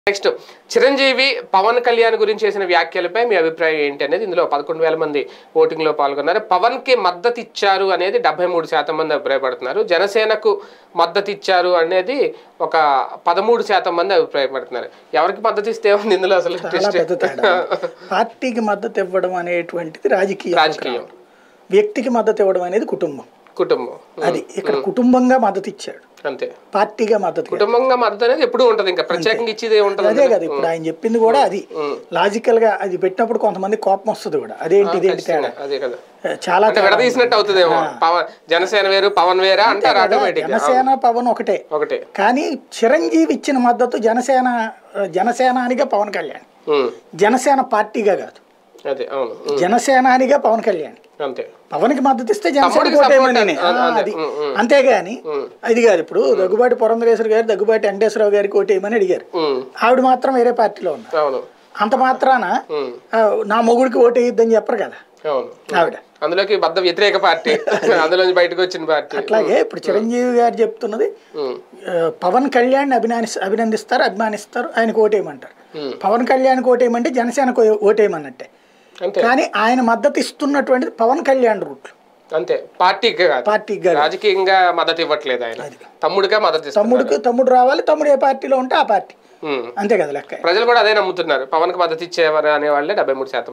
Next Chiranjeevi Pawan Kalyan గురించి చేసిన వ్యాఖ్యలపై మీ అభిప్రాయం ఏంటి అనేది ఇందులో పదకొండు వేల మంది ఓటింగ్ లో పాల్గొన్నారు పవన్ కి మద్దతు ఇచ్చారు అనేది డెబ్బై మూడు శాతం మంది అభిప్రాయపడుతున్నారు జనసేనకు మద్దతు ఇచ్చారు అనేది ఒక పదమూడు శాతం మంది అభిప్రాయపడుతున్నారు ఎవరికి మద్దతు ఇస్తే ఉంది ఇందులో అసలు చాలా twist? పెద్ద తేడా పార్టీకి మద్దతు ఇవ్వడం అనేటువంటిది రాజకీయ రాజకీయం వ్యక్తికి మద్దతు ఇవ్వడం అనేది కుటుంబం కుటుంబం అది ఇక్కడ కుటుంబంగా మద్దతు ఇచ్చాడు అంతే పార్టీగా మద్దతు కాదు. కుటుంబంగా మద్దతు అనేది ఎప్పుడూ ఉంటది ఇంకా ప్రత్యేకంగా ఇచ్చేది ఉంటుంది అదే కదా ఇప్పుడు ఆయన చెప్పింది కూడా అది లాజికల్ గా అది పెట్టినప్పుడు కొంతమంది కోపం వస్తుంది కూడా అదేంటి ఇదేంటి తేడా అదే కదా చాలా అంటే విడదీసినట్టు అవుతుందేమో పవన్ జనసేన వేరు పవన్ వేరా అంటారు ఆటోమేటిక్ జనసేన పవన్ ఒకటే ఒకటే కానీ చిరంజీవి ఇచ్చిన మద్దతు జనసేన జనసేనానిగా పవన్ కళ్యాణ్ ఉమ్, జనసేన పార్టీగా కాదు అదే అవును ఉమ్, జనసేనానిగా పవన్ కళ్యాణ్ అంతే పవన్కి మద్దతు ఇస్తే జనసేన తమ్ముడికి ఓటేయమని support ఆ, అదే, అది ఉమ్, ఉమ్. అంతేగాని అది కాదు ఇప్పుడు దగ్గుబాటి పురంధరేశ్వర గారు దగ్గుబాటి వెంకటేశ్వరరావు గారికి ఓటేయమని అడిగారు ఉమ్, ఆవిడ మాత్రం వేరే పార్టీలో ఉన్నారు అవును అంత మాత్రాన ఉమ్, ఆ, నా మొగుడికి ఓటేయొద్దని చెప్పరు కదా అవును ఆవిడ అందులోకి బద్ద వ్యతిరేక పార్టీ అందులోంచి బయటకు వచ్చిన పార్టీ అట్లాగే ఇప్పుడు చిరంజీవి గారు చెప్తున్నది ఉమ్, ఆ, పవన్ కళ్యాణ్ అభిమాని అభినందిస్తారు అభిమానిస్తారు ఆయనకు ఓటేయమంటారు ఉమ్, పవన్ కళ్యాణ్కి ఓటేయమంటే జనసేనకు ఓటేయమన్నట్టే అంతే కానీ ఆయన మద్దతు ఇస్తున్నటువంటిది పవన్ కళ్యాణ్ రూట్లు అంతే పార్టీకి కాదు పార్టీకి కాదు రాజకీయంగా మద్దతు ఇవ్వట్లేదు ఆయన తమ్ముడిగా మద్దతు ఇస్తారు తమ్ముడికి తమ్ముడు రావాలి తమ్ముడు ఏ పార్టీలో ఉంటే ఆ పార్టీ ఉమ్. అంతే కదా లెక్క ప్రజలు కూడా అదే నమ్ముతున్నారు పవన్ కి మద్దతు ఇచ్చేవారు అనే వాళ్ళే డెబ్బై మూడు శాతం